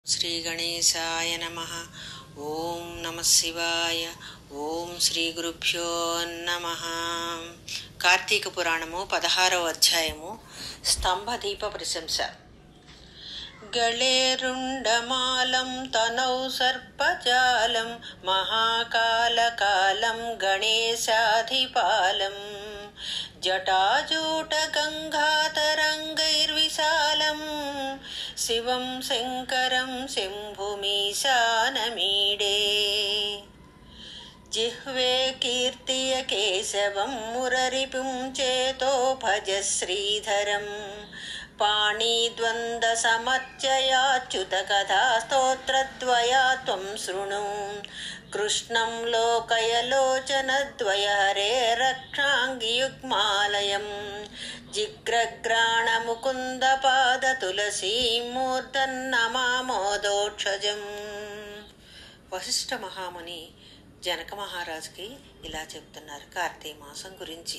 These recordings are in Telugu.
శ్రీగణేశాయ నమ ఓం నమ శివాయ ఓం శ్రీ గురుభ్యో నమ కార్తీక పురాణము పదహారవ అధ్యాయము స్తంభ దీప ప్రశంస గళేరుండమాలం తనౌ సర్పజాలం మహాకాలకాలం గణేశాధిపాలం జటాజూటగంగాతరంగైర్విశాలం శివం శంకరం శంభుమీశానమీడే జిహ్వే కీర్తియ కేశవం మురరిపుం చేతో భజ శ్రీధరం పాణీద్వంద్వసమర్చయాచ్యుత కథా స్తోత్రద్వయా త్వం శృణు కృష్ణం లోకయలోచనద్వయ హరే రక్షాంగియుగ్మాలయం జిగ్రగ్రాణముకుంద పాద తులసీమూర్ధన్నమామోదోక్షజం వశిష్ఠ మహాముని జనక మహారాజుకి ఇలా చెప్తున్నారు కార్తీక మాసం గురించి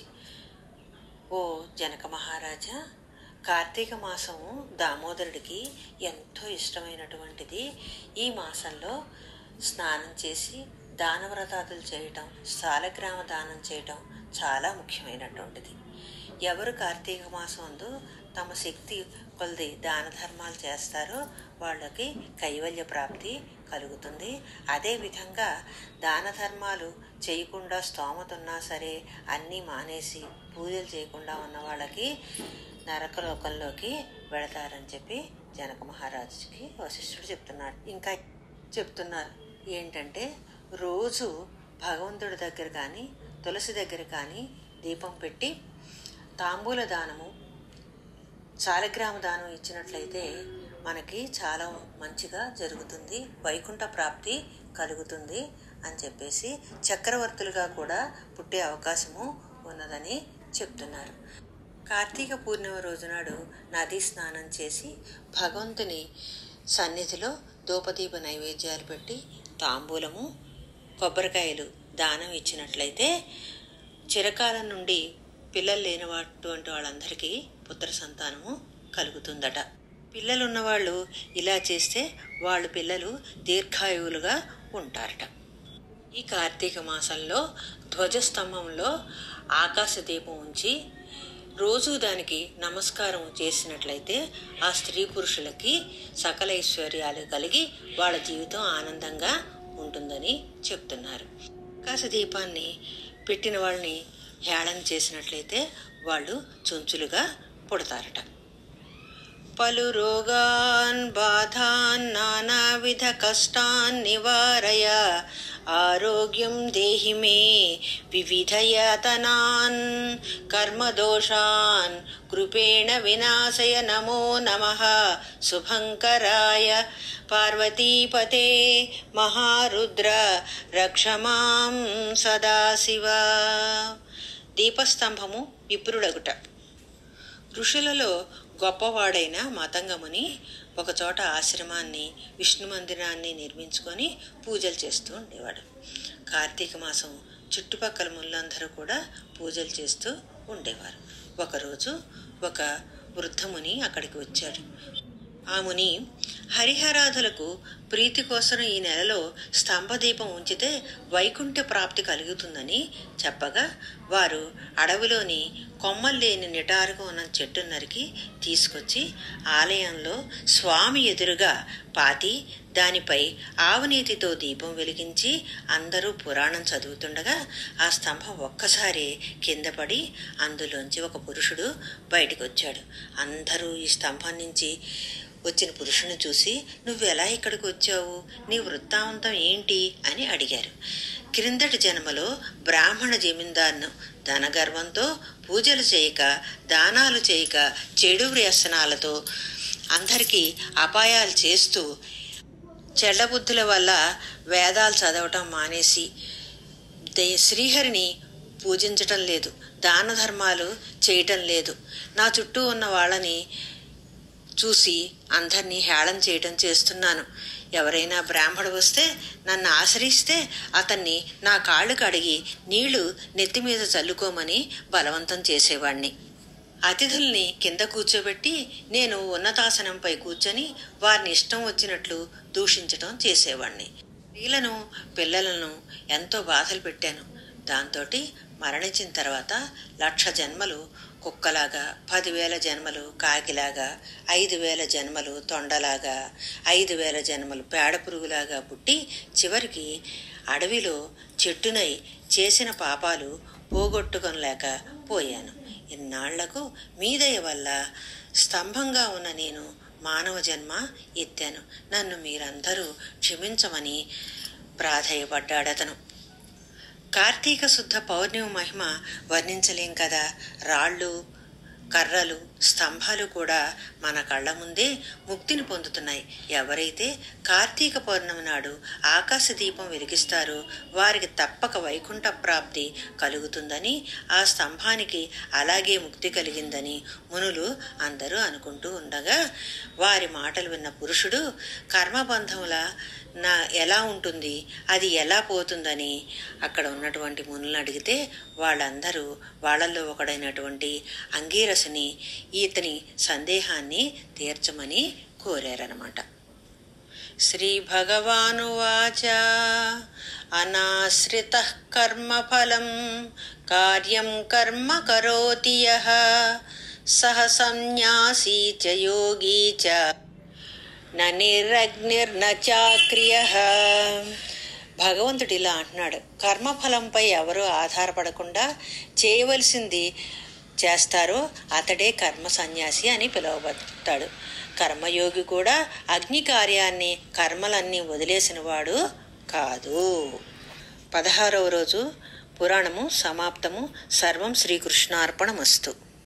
ఓ జనక మహారాజా కార్తీక మాసం దామోదరుడికి ఎంతో ఇష్టమైనటువంటిది ఈ మాసంలో స్నానం చేసి దానవ్రతాదులు చేయటం సాలగ్రామ దానం చేయటం చాలా ముఖ్యమైనటువంటిది ఎవరు కార్తీక మాసం అందు తమ శక్తి కొలది దాన ధర్మాలు చేస్తారో వాళ్ళకి కైవల్య ప్రాప్తి కలుగుతుంది అదేవిధంగా దాన ధర్మాలు చేయకుండా స్తోమత ఉన్నా సరే అన్నీ మానేసి పూజలు చేయకుండా ఉన్న వాళ్ళకి నరకలోకంలోకి వెళతారని చెప్పి జనక మహారాజుకి వశిష్ఠుడు చెప్తున్నాడు ఇంకా చెప్తున్నారు ఏంటంటే రోజు భగవంతుడి దగ్గర కానీ తులసి దగ్గర కానీ దీపం పెట్టి తాంబూల దానము శాలగ్రామ దానం ఇచ్చినట్లయితే మనకి చాలా మంచిగా జరుగుతుంది వైకుంఠ ప్రాప్తి కలుగుతుంది అని చెప్పేసి చక్రవర్తులుగా కూడా పుట్టే అవకాశము ఉన్నదని చెప్తున్నారు కార్తీక పూర్ణిమ రోజునాడు నదీ స్నానం చేసి భగవంతుని సన్నిధిలో ధూపదీప నైవేద్యాలు పెట్టి తాంబూలము కొబ్బరికాయలు దానం ఇచ్చినట్లయితే చిరకాలం నుండి పిల్లలు లేనిటువంటి వాళ్ళందరికీ పుత్ర సంతానము కలుగుతుందట పిల్లలు ఉన్నవాళ్ళు ఇలా చేస్తే వాళ్ళ పిల్లలు దీర్ఘాయువులుగా ఉంటారట ఈ కార్తీక మాసంలో ధ్వజస్తంభంలో ఆకాశ దీపం ఉంచి రోజు దానికి నమస్కారం చేసినట్లయితే ఆ స్త్రీ పురుషులకి సకల ఐశ్వర్యాలు కలిగి వాళ్ళ జీవితం ఆనందంగా ఉంటుందని చెప్తున్నారు ఆకాశ దీపాన్ని పెట్టిన వాళ్ళని హేళన చేసినట్లయితే వాళ్ళు చుంచులుగా పుడతారట పలు రోగాన్ బాధాన్ నానావిధ కష్టాన్ నివారయ ఆరోగ్యం దేహి మే వివిధయతనాన్ కర్మదోషాన్ కృపేణ వినాశయ నమో నమ శుభంకరాయ పార్వతీపతే మహారుద్ర రక్షమాం సదాశివ దీపస్తంభము విప్రుడగుట ఋషులలో గొప్పవాడైన మతంగముని ఒకచోట ఆశ్రమాన్ని విష్ణు మందిరాన్ని నిర్మించుకొని పూజలు చేస్తూ ఉండేవాడు కార్తీక మాసం చుట్టుపక్కల ముళ్ళందరూ కూడా పూజలు చేస్తూ ఉండేవారు ఒకరోజు ఒక వృద్ధముని అక్కడికి వచ్చాడు ఆ ముని హరిహరాధులకు ప్రీతి కోసం ఈ నెలలో స్తంభదీపం ఉంచితే వైకుంఠ ప్రాప్తి కలుగుతుందని చెప్పగా వారు అడవిలోని కొమ్మల్లేని నిటారుగా ఉన్న చెట్టు నరికి తీసుకొచ్చి ఆలయంలో స్వామి ఎదురుగా పాతి దానిపై ఆవునీతితో దీపం వెలిగించి అందరూ పురాణం చదువుతుండగా ఆ స్తంభం ఒక్కసారి కింద పడి అందులోంచి ఒక పురుషుడు బయటకు వచ్చాడు అందరూ ఈ స్తంభం నుంచి వచ్చిన పురుషుని చూసి నువ్వు ఎలా ఇక్కడికి వచ్చావు నీ వృత్తాంతం ఏంటి అని అడిగారు క్రిందటి జన్మలో బ్రాహ్మణ జమీందారును ధనగర్వంతో పూజలు చేయక దానాలు చేయక చెడు వ్యసనాలతో అందరికీ అపాయాలు చేస్తూ చెడ్డబుద్ధుల వల్ల వేదాలు చదవటం మానేసి దే శ్రీహరిని పూజించటం లేదు దాన ధర్మాలు చేయటం లేదు నా చుట్టూ ఉన్న వాళ్ళని చూసి అందరినీ హేళన చేయటం చేస్తున్నాను ఎవరైనా బ్రాహ్మడు వస్తే నన్ను ఆశ్రయిస్తే అతన్ని నా కాళ్ళు కడిగి నీళ్లు నెత్తి మీద చల్లుకోమని బలవంతం చేసేవాణ్ణి అతిథుల్ని కింద కూర్చోబెట్టి నేను ఉన్నతాసనంపై కూర్చొని వారిని ఇష్టం వచ్చినట్లు దూషించటం చేసేవాణ్ణి స్త్రీలను పిల్లలను ఎంతో బాధలు పెట్టాను దాంతో మరణించిన తర్వాత లక్ష జన్మలు కుక్కలాగా పదివేల జన్మలు కాకిలాగా ఐదు వేల జన్మలు తొండలాగా ఐదు వేల జన్మలు పేడ పురుగులాగా పుట్టి చివరికి అడవిలో చెట్టునై చేసిన పాపాలు పోగొట్టుకొనలేక పోయాను ఇన్నాళ్లకు మీదయ వల్ల స్తంభంగా ఉన్న నేను మానవ జన్మ ఎత్తాను నన్ను మీరందరూ క్షమించమని ప్రాధేయపడ్డాడతను కార్తీక శుద్ధ పౌర్ణమి మహిమ వర్ణించలేం కదా రాళ్ళు కర్రలు స్తంభాలు కూడా మన కళ్ళ ముందే ముక్తిని పొందుతున్నాయి ఎవరైతే కార్తీక పౌర్ణమి నాడు ఆకాశ దీపం వెలిగిస్తారో వారికి తప్పక వైకుంఠ ప్రాప్తి కలుగుతుందని ఆ స్తంభానికి అలాగే ముక్తి కలిగిందని మునులు అందరూ అనుకుంటూ ఉండగా వారి మాటలు విన్న పురుషుడు కర్మబంధముల నా ఎలా ఉంటుంది అది ఎలా పోతుందని అక్కడ ఉన్నటువంటి మునులను అడిగితే వాళ్ళందరూ వాళ్ళల్లో ఒకడైనటువంటి అంగీరసుని ఇతని సందేహాన్ని తీర్చమని కోరారనమాట శ్రీ భగవానువాచ అనాశ్రిత కర్మఫలం కార్యం కర్మ కరోతి యః సహ సన్యాసీ చ యోగీ చ నిర్నచాక్రియ భగవంతుడు ఇలా అంటున్నాడు కర్మఫలంపై ఎవరూ ఆధారపడకుండా చేయవలసింది చేస్తారో అతడే కర్మ సన్యాసి అని పిలువబడతాడు కర్మయోగి కూడా అగ్ని కార్యాన్ని కర్మలన్నీ వదిలేసినవాడు కాదు పదహారవ రోజు పురాణము సమాప్తము సర్వం శ్రీకృష్ణార్పణమస్తు